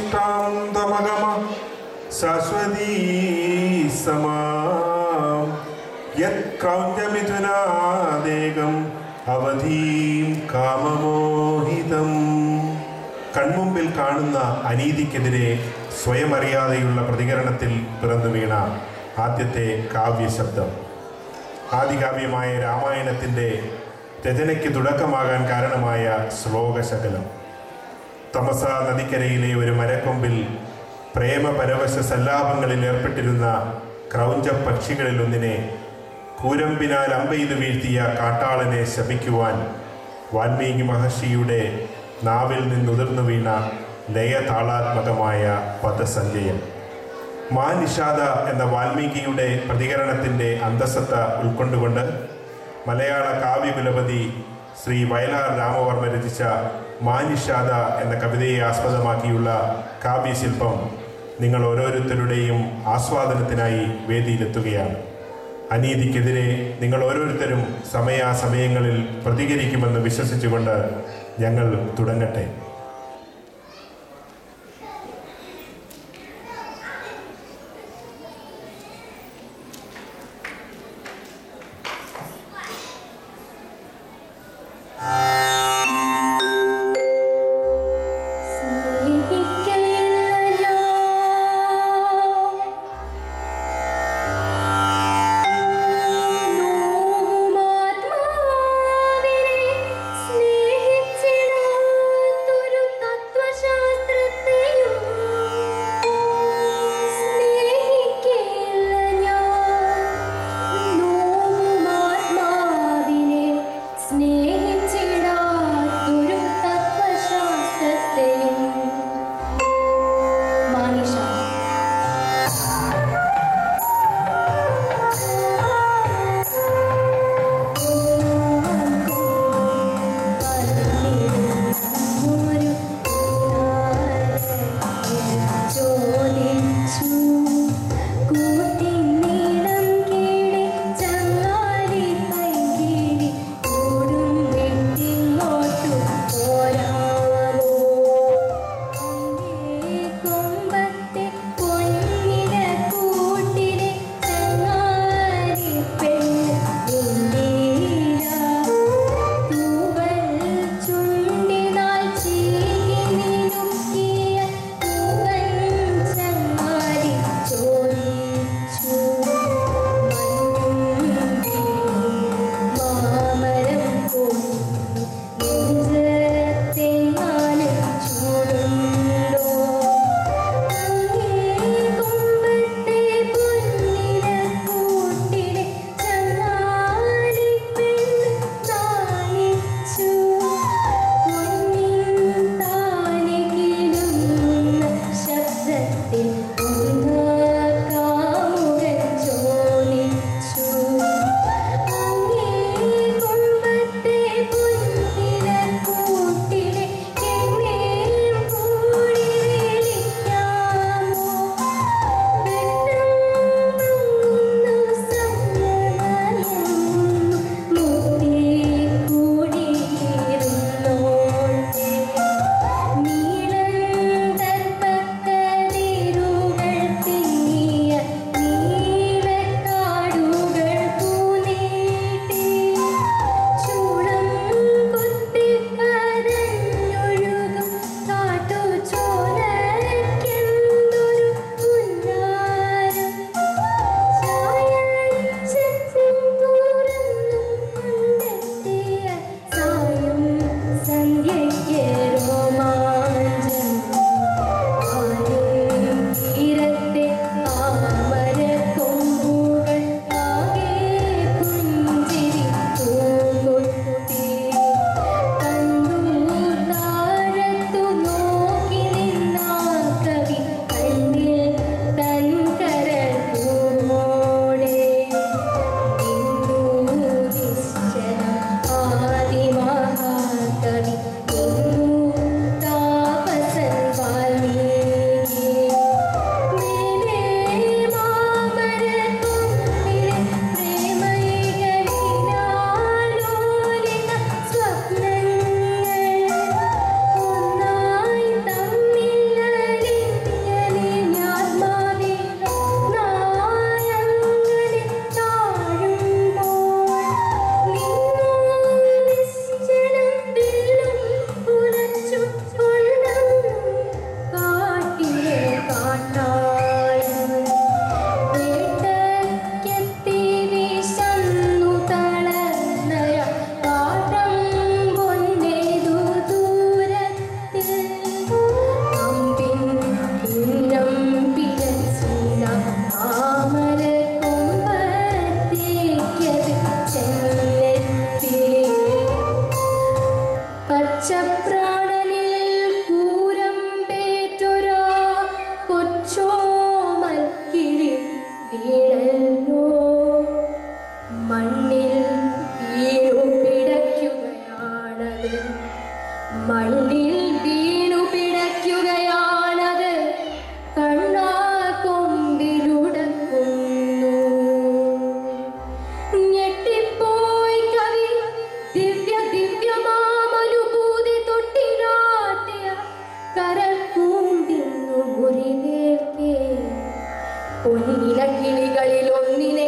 ദൃഷ്ടാന്തമഗമ ശാശ്വതീ സമാം യത് ക്രൗഞ്ചമിഥുനാദേകം അവധീം കാമമോഹിതം കൺമുമ്പിൽ കാണുന്ന അനീതിക്കെതിരെ സ്വയം അറിയാതെയുള്ള പ്രതികരണത്തിൽ പിറന്നു വീണ ആദ്യത്തെ കാവ്യശബ്ദം ആദികാവ്യമായ രാമായണത്തിൻ്റെ രചനയ്ക്ക് തുടക്കമാകാൻ കാരണമായ ശ്ലോകശകലം തമസ നദിക്കരയിലെ ഒരു മരക്കൊമ്പിൽ പ്രേമപരവശ സല്ലാപങ്ങളിൽ ഏർപ്പെട്ടിരുന്ന ക്രൗഞ്ച പക്ഷികളിൽ ഒന്നിനെ കൂരമ്പിനാൽ അമ്പെയ്തു വീഴ്ത്തിയ കാട്ടാളനെ ശപിക്കുവാൻ വാൽമീകി മഹർഷിയുടെ നാവിൽ നിന്നുതിർന്നു വീണ ലയതാളാത്മകമായ പദസഞ്ചയം മാ നിഷാദ എന്ന വാൽമീകിയുടെ പ്രതികരണത്തിൻ്റെ അന്തസത്ത ഉൾക്കൊണ്ടുകൊണ്ട് മലയാള കാവ്യകുലപതി ശ്രീ വയലാർ രാമവർമ്മ രചിച്ച മാ നിഷാദ എന്ന കവിതയെ ആസ്പദമാക്കിയുള്ള കാവ്യശില്പം നിങ്ങൾ ഓരോരുത്തരുടെയും ആസ്വാദനത്തിനായി വേദിയിലെത്തുകയാണ് അനീതിക്കെതിരെ നിങ്ങൾ ഓരോരുത്തരും സമയാസമയങ്ങളിൽ പ്രതികരിക്കുമെന്ന് വിശ്വസിച്ചുകൊണ്ട് ഞങ്ങൾ തുടങ്ങട്ടെ സ്നേഹിക്കയില്ല നോവുമാത്മാവിനെ സ്നേഹിച്ചിടാത്തൊരു കൂമ്പിന്നു മുറിവേൽക്കേ പൊന്നില കിളികളിൽ ഒന്നിനെ